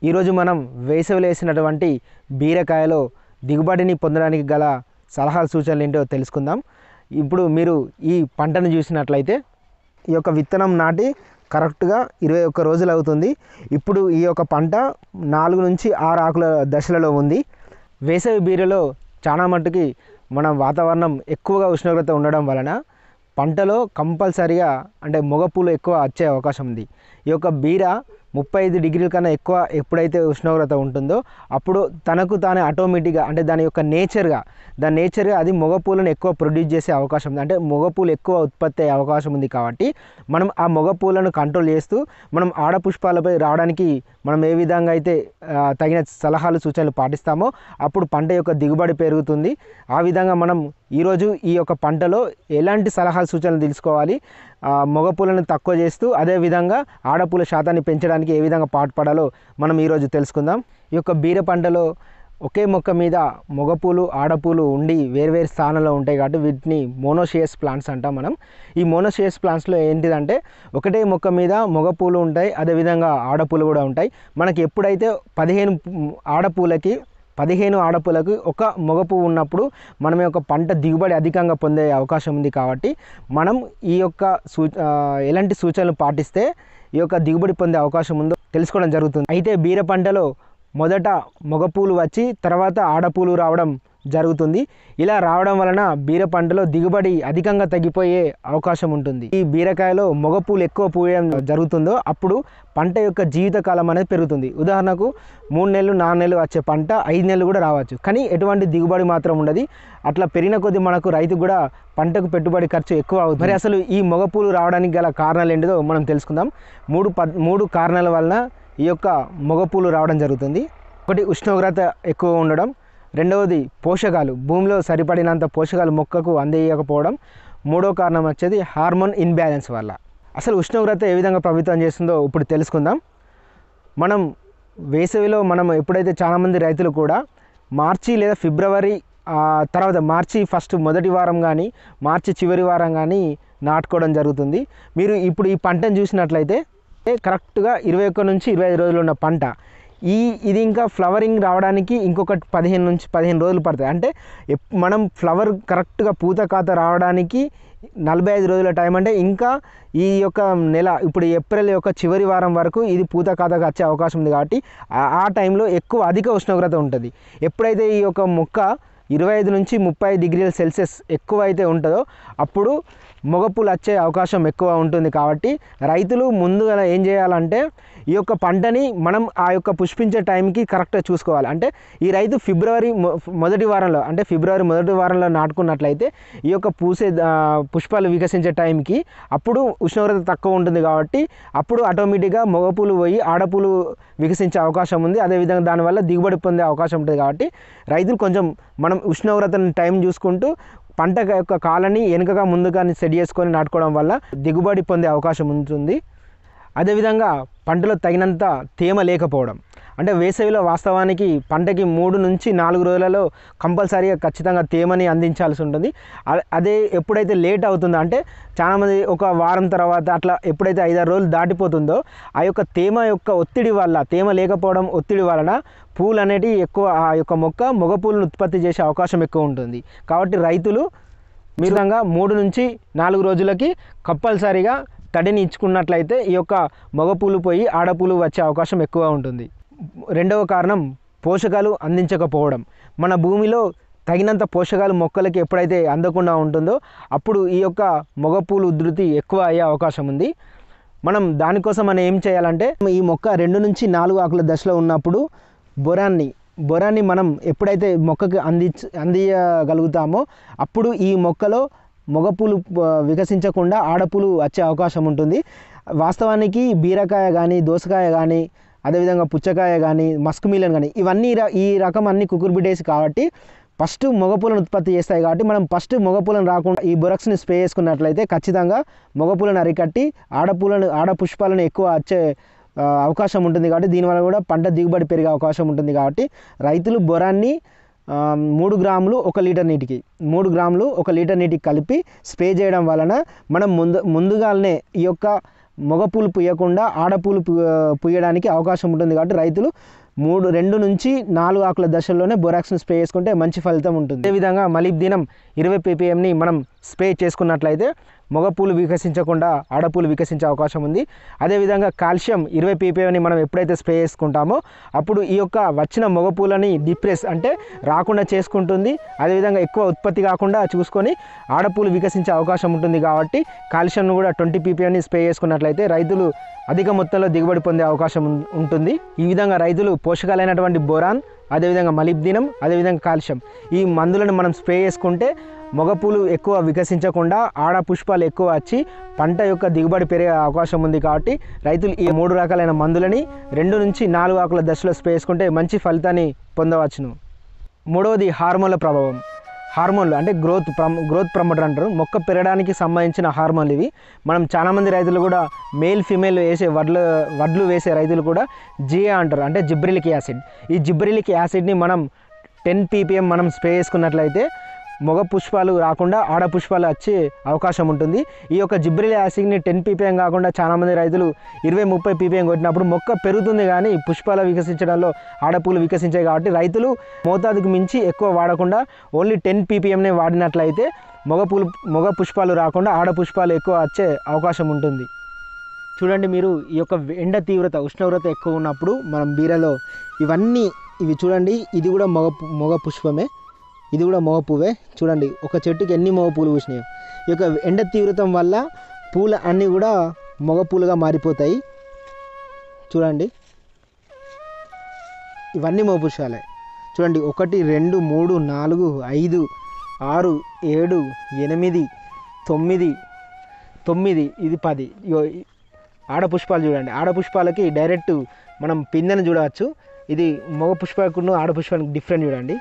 ఈరోజు మనం వేసవిలో వేసినటువంటి బీరకాయలో దిగుబడిని పొందడానికి గల సలహాలు సూచనలు ఏంటో తెలుసుకుందాం ఇప్పుడు మీరు ఈ పంటను చూసినట్లయితే ఈ యొక్క విత్తనం నాటి కరెక్ట్గా ఇరవై ఒక్క రోజులు అవుతుంది ఇప్పుడు ఈ యొక్క పంట నాలుగు నుంచి ఆరు ఆకుల దశలలో ఉంది వేసవి బీరలో చాలా మట్టుకి మన వాతావరణం ఎక్కువగా ఉష్ణోగ్రత ఉండడం వలన పంటలో కంపల్సరిగా అంటే మొగపూలు ఎక్కువ వచ్చే అవకాశం ఉంది ఈ యొక్క బీర ముప్పై ఐదు డిగ్రీల కన్నా ఎక్కువ ఎప్పుడైతే ఉష్ణోగ్రత ఉంటుందో అప్పుడు తనకు తానే ఆటోమేటిక్గా అంటే దాని యొక్క నేచర్గా దాని నేచర్గా అది మొగపూలను ఎక్కువ ప్రొడ్యూస్ చేసే అవకాశం ఉంది అంటే మొగపూలు ఎక్కువ ఉత్పత్తి అయ్యే అవకాశం ఉంది కాబట్టి మనం ఆ మొగపూలను కంట్రోల్ చేస్తూ మనం ఆడపుష్పాలపై రావడానికి మనం ఏ విధంగా అయితే ఆ, తగిన సలహాలు సూచనలు పాటిస్తామో అప్పుడు పంట యొక్క దిగుబడి పెరుగుతుంది ఆ విధంగా మనం ఈరోజు ఈ యొక్క పంటలో ఎలాంటి సలహాలు సూచనలు తెలుసుకోవాలి ఆ, మగపూలను తక్కువ చేస్తూ అదేవిధంగా ఆడపూల శాతాన్ని పెంచడానికి ఏ విధంగా పాటుపడాలో మనం ఈరోజు తెలుసుకుందాం ఈ యొక్క బీర పంటలో ఒకే మొక్క మీద మగపూలు ఆడపూలు ఉండి వేర్వేరు స్థానంలో ఉంటాయి కాబట్టి వీటిని మోనోషియస్ ప్లాంట్స్ అంటాం మనం ఈ మోనోషియస్ ప్లాంట్స్లో ఏంటిదంటే ఒకటే మొక్క మీద మగపూలు ఉంటాయి అదేవిధంగా ఆడపూలు కూడా ఉంటాయి మనకి ఎప్పుడైతే పదిహేను ఆడపూలకి పదిహేను ఆడపూలకు ఒక మగ పువ్వు ఉన్నప్పుడు మనం యొక్క పంట దిగుబడి అధికంగా పొందే అవకాశం ఉంది కాబట్టి మనం ఈ యొక్క సూ ఆ, ఎలాంటి సూచనలు పాటిస్తే ఈ యొక్క దిగుబడి పొందే అవకాశం ఉందో తెలుసుకోవడం జరుగుతుంది అయితే బీర పంటలో మొదట మగపూలు వచ్చి తర్వాత ఆడపూలు రావడం జరుగుతుంది ఇలా రావడం వలన బీర పంటలో దిగుబడి అధికంగా తగ్గిపోయే అవకాశం ఉంటుంది ఈ బీరకాయలో మగపూలు ఎక్కువ పూయడం జరుగుతుందో అప్పుడు పంట యొక్క జీవితకాలం అనేది పెరుగుతుంది ఉదాహరణకు మూడు నెలలు నాలుగు నెలలు వచ్చే పంట ఐదు నెలలు కూడా రావచ్చు కానీ ఎటువంటి దిగుబడి మాత్రం ఉండదు అట్లా పెరిగిన కొద్దీ మనకు రైతు కూడా పంటకు పెట్టుబడి ఖర్చు ఎక్కువ అవుతుంది మరి అసలు ఈ మగపూలు రావడానికి గల కారణాలు ఏంటిదో మనం తెలుసుకుందాం మూడు పద్ మూడు కారణాల వలన ఈ యొక్క మగపూలు రావడం జరుగుతుంది ఒకటి ఉష్ణోగ్రత ఎక్కువ ఉండడం రెండవది పోషకాలు భూమిలో సరిపడినంత పోషకాలు మొక్కకు అందజేయకపోవడం మూడో కారణం వచ్చేది హార్మోన్ ఇన్బ్యాలెన్స్ వల్ల అసలు ఉష్ణోగ్రత ఏ విధంగా ప్రభావితం చేస్తుందో ఇప్పుడు తెలుసుకుందాం మనం వేసవిలో మనం ఎప్పుడైతే చాలామంది రైతులు కూడా మార్చి లేదా ఫిబ్రవరి ఆ, తర్వాత మార్చి ఫస్ట్ మొదటి వారం కానీ మార్చి చివరి వారం కానీ నాటుకోవడం జరుగుతుంది మీరు ఇప్పుడు ఈ పంటను చూసినట్లయితే కరెక్ట్గా ఇరవై ఒక్క నుంచి ఇరవై ఐదు రోజులు ఉన్న పంట ఈ ఇది ఇంకా ఫ్లవరింగ్ రావడానికి ఇంకొక పదిహేను నుంచి పదిహేను రోజులు పడుతుంది అంటే ఎప్- మనం ఫ్లవర్ కరెక్ట్గా పూత కాత రావడానికి నలభై ఐదు రోజుల టైం అంటే ఇంకా ఈ యొక్క నెల ఇప్పుడు ఏప్రిల్ యొక్క చివరి వారం వరకు ఇది పూత కాతగా వచ్చే అవకాశం ఉంది కాబట్టి ఆ- ఆ టైంలో ఎక్కువ అధిక ఉష్ణోగ్రత ఉంటుంది ఎప్పుడైతే ఈ యొక్క మొక్క ఇరవై ఐదు నుంచి ముప్పై డిగ్రీల సెల్సియస్ ఎక్కువ అయితే ఉంటుందో అప్పుడు మొగపులు వచ్చే అవకాశం ఎక్కువ ఉంటుంది కాబట్టి రైతులు ముందుగా ఏం చేయాలంటే ఈ యొక్క పంటని మనం ఆ యొక్క పుష్పించే టైంకి కరెక్ట్గా చూసుకోవాలి అంటే ఈ రైతు ఫిబ్రవరి మొ- మొదటి వారంలో అంటే ఫిబ్రవరి మొదటి వారంలో నాటుకున్నట్లయితే ఈ యొక్క పూసే ఆ, పుష్పాలు వికసించే టైంకి అప్పుడు ఉష్ణోగ్రత తక్కువ ఉంటుంది కాబట్టి అప్పుడు ఆటోమేటిక్గా మగపూలు పోయి ఆడపూలు వికసించే అవకాశం ఉంది అదేవిధంగా దానివల్ల దిగుబడి పొందే అవకాశం ఉంటుంది కాబట్టి రైతులు కొంచెం మనం ఉష్ణోగ్రతను టైం చూసుకుంటూ పంట యొక్క కాలని వెనుకగా ముందుగా సెట్ చేసుకొని నాటుకోవడం వల్ల దిగుబడి పొందే అవకాశం ఉంటుంది అదేవిధంగా పంటలో తగినంత తేమ లేకపోవడం అంటే వేసవిలో వాస్తవానికి పంటకి మూడు నుంచి నాలుగు రోజులలో కంపల్సరీగా ఖచ్చితంగా తేమని అందించాల్సి ఉంటుంది అ- అదే ఎప్పుడైతే లేట్ అవుతుందో అంటే చాలామంది ఒక వారం తర్వాత అట్లా ఎప్పుడైతే ఐదారు రోజులు దాటిపోతుందో ఆ యొక్క తేమ యొక్క ఒత్తిడి వల్ల తేమ లేకపోవడం ఒత్తిడి వలన పూలు అనేటివి ఎక్కువ ఆ యొక్క మొక్క మొగ పూలను ఉత్పత్తి చేసే అవకాశం ఎక్కువ ఉంటుంది కాబట్టి రైతులు మీ విధంగా మూడు నుంచి నాలుగు రోజులకి కంపల్సరీగా తడిని ఇచ్చుకున్నట్లయితే ఈ యొక్క మగపూలు పోయి ఆడపూలు వచ్చే అవకాశం ఎక్కువ ఉంటుంది రెండవ కారణం పోషకాలు అందించకపోవడం మన భూమిలో తగినంత పోషకాలు మొక్కలకి ఎప్పుడైతే అందకుండా ఉంటుందో అప్పుడు ఈ యొక్క మగపూలు ఉధృతి ఎక్కువ అయ్యే అవకాశం ఉంది మనం దానికోసం మనం ఏం చేయాలంటే ఈ మొక్క రెండు నుంచి నాలుగు ఆకుల దశలో ఉన్నప్పుడు బొరాన్ని బొరాన్ని మనం ఎప్పుడైతే మొక్కకి అంది అందియగలుగుతామో అప్పుడు ఈ మొక్కలో మగపూలు ఆ, వికసించకుండా ఆడపూలు వచ్చే అవకాశం ఉంటుంది వాస్తవానికి బీరకాయ కానీ దోసకాయ కానీ అదేవిధంగా పుచ్చకాయ కానీ మస్క్ మిలన్ కానీ ఇవన్నీ ర- ఈ రకం అన్ని కుకుర్బిడేస్ కాబట్టి ఫస్ట్ మగపూలను ఉత్పత్తి చేస్తాయి కాబట్టి మనం ఫస్ట్ మగపూలను రాకుండా ఈ బొరక్స్ని స్ప్రే చేసుకున్నట్లయితే ఖచ్చితంగా మగపూలను అరికట్టి ఆడపూలను ఆడ పుష్పాలను ఎక్కువ వచ్చే ఆ, అవకాశం ఉంటుంది కాబట్టి దీనివల్ల కూడా పంట దిగుబడి పెరిగే అవకాశం ఉంటుంది కాబట్టి రైతులు బొరాన్ని ఆ, మూడు గ్రాములు ఒక లీటర్ నీటికి మూడు గ్రాములు ఒక లీటర్ నీటికి కలిపి స్ప్రే చేయడం వలన మనం ముందు ముందుగానే ఈ యొక్క మగపూలు పుయ్యకుండా ఆడపూలు పు- పుయ్యడానికి అవకాశం ఉంటుంది కాబట్టి రైతులు మూడు రెండు నుంచి నాలుగు ఆకుల దశల్లోనే బొరాక్స్ను స్ప్రే చేసుకుంటే మంచి ఫలితం ఉంటుంది అదేవిధంగా మలిబ్దినం ఇరవై పీపీఎంని మనం స్ప్రే చేసుకున్నట్లయితే మగపూలు వికసించకుండా ఆడపూలు వికసించే అవకాశం ఉంది అదేవిధంగా కాల్షియం ఇరవై పీపీఎంని మనం ఎప్పుడైతే స్ప్రే చేసుకుంటామో అప్పుడు ఈ యొక్క వచ్చిన మగపూలని డిప్రెస్ అంటే రాకుండా చేసుకుంటుంది అదేవిధంగా ఎక్కువ ఉత్పత్తి కాకుండా చూసుకొని ఆడపూలు వికసించే అవకాశం ఉంటుంది కాబట్టి కాల్షియంను కూడా ట్వంటీ పీపీఎంని స్ప్రే చేసుకున్నట్లయితే రైతులు అధిక మొత్తంలో దిగుబడి పొందే అవకాశం ఉం- ఉంటుంది ఈ విధంగా రైతులు పోషకాలైనటువంటి బోరాన్ అదేవిధంగా మలిబ్దినం అదేవిధంగా కాల్షియం ఈ మందులను మనం స్ప్రే చేసుకుంటే మగపూలు ఎక్కువ వికసించకుండా ఆడ పుష్పాలు ఎక్కువ వచ్చి పంట యొక్క దిగుబడి పెరిగే అవకాశం ఉంది కాబట్టి రైతులు ఈ మూడు రకాలైన మందులని రెండు నుంచి నాలుగు ఆకుల దశలో స్ప్రే చేసుకుంటే మంచి ఫలితాన్ని పొందవచ్చును మూడవది హార్మోన్ల ప్రభావం హార్మోన్లు అంటే గ్రోత్ ప్రమ్ గ్రోత్ ప్రమోటర్ అంటారు మొక్క పెరగడానికి సంబంధించిన హార్మోన్లు ఇవి మనం చాలామంది రైతులు కూడా మేల్ ఫీమేల్ వేసే వడ్లు వడ్లు వేసే రైతులు కూడా జిఏ అంటారు అంటే జిబ్రిలిక్ యాసిడ్ ఈ జిబ్రిలిక్ యాసిడ్ని మనం టెన్ పీపీఎం మనం స్ప్రే చేసుకున్నట్లయితే మగ పుష్పాలు రాకుండా ఆడ పుష్పాలు వచ్చే అవకాశం ఉంటుంది ఈ యొక్క జిబ్రిల్ యాసిడ్ని టెన్ పీపీఎం కాకుండా చాలామంది రైతులు ఇరవై ముప్పై పీపీఎం కొట్టినప్పుడు మొక్క పెరుగుతుంది కానీ పుష్పాలు వికసించడంలో ఆడపూలు వికసించాయి కాబట్టి రైతులు మోతాదుకు మించి ఎక్కువ వాడకుండా ఓన్లీ టెన్ పీపీఎంనే వాడినట్లయితే మగ పూలు మగ పుష్పాలు రాకుండా ఆడ పుష్పాలు ఎక్కువ వచ్చే అవకాశం ఉంటుంది చూడండి మీరు ఈ యొక్క ఎండ తీవ్రత ఉష్ణోగ్రత ఎక్కువ ఉన్నప్పుడు మనం బీరలో ఇవన్నీ ఇవి చూడండి ఇది కూడా మగ పు- మగ పుష్పమే ఇది కూడా మగ పువ్వే చూడండి ఒక చెట్టుకి ఎన్ని మగ పూలు పూసినాయి ఈ యొక్క ఎండ తీవ్రతం వల్ల పూలు అన్నీ కూడా మగ పూలుగా మారిపోతాయి చూడండి ఇవన్నీ మగ పుష్పాలే చూడండి ఒకటి రెండు మూడు నాలుగు ఐదు ఆరు ఏడు ఎనిమిది తొమ్మిది తొమ్మిది ఇది పది ఇగో ఈ- ఆడ పుష్పాలు చూడండి ఆడ పుష్పాలకి డైరెక్ట్ మనం పిందెను చూడవచ్చు ఇది మగ పుష్పకును ఆడ పుష్పానికి డిఫరెంట్ చూడండి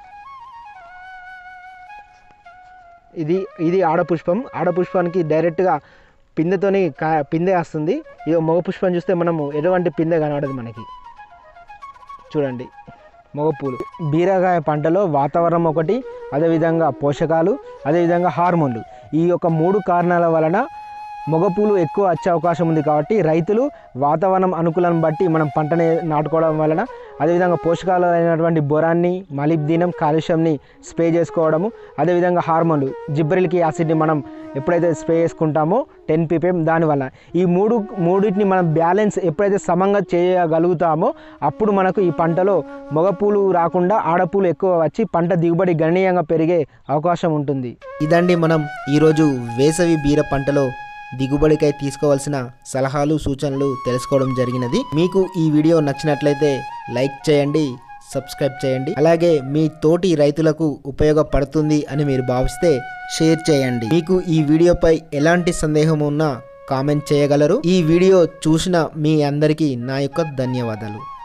ఇది ఇది ఆడ పుష్పం ఆడ పుష్పానికి డైరెక్ట్గా పిందెతోని కా పిందె వస్తుంది ఇది మగ పుష్పం చూస్తే మనము ఎటువంటి పిందె కనబడదు మనకి చూడండి మగపూలు బీరకాయ పంటలో వాతావరణం ఒకటి అదేవిధంగా పోషకాలు అదేవిధంగా హార్మోన్లు ఈ యొక్క మూడు కారణాల వలన మగపూలు ఎక్కువ వచ్చే అవకాశం ఉంది కాబట్టి రైతులు వాతావరణం అనుకూలం బట్టి మనం పంటని నాటుకోవడం వలన అదేవిధంగా పోషకాలు అయినటువంటి బొరాన్ని మలిబ్దీనం కాల్షియంని స్ప్రే చేసుకోవడము అదేవిధంగా హార్మోన్లు జిబ్రిలిక్ యాసిడ్ని మనం ఎప్పుడైతే స్ప్రే చేసుకుంటామో టెన్ పీపీఎం దానివల్ల ఈ మూడు మూడింటిని మనం బ్యాలెన్స్ ఎప్పుడైతే సమంగా చేయగలుగుతామో అప్పుడు మనకు ఈ పంటలో మగపూలు రాకుండా ఆడపూలు ఎక్కువ వచ్చి పంట దిగుబడి గణనీయంగా పెరిగే అవకాశం ఉంటుంది ఇదండి మనం ఈరోజు వేసవి బీర పంటలో దిగుబడికై తీసుకోవాల్సిన సలహాలు సూచనలు తెలుసుకోవడం జరిగినది మీకు ఈ వీడియో నచ్చినట్లయితే లైక్ చేయండి సబ్స్క్రైబ్ చేయండి అలాగే మీ తోటి రైతులకు ఉపయోగపడుతుంది అని మీరు భావిస్తే షేర్ చేయండి మీకు ఈ వీడియోపై ఎలాంటి సందేహం ఉన్నా కామెంట్ చేయగలరు ఈ వీడియో చూసిన మీ అందరికీ నా యొక్క ధన్యవాదాలు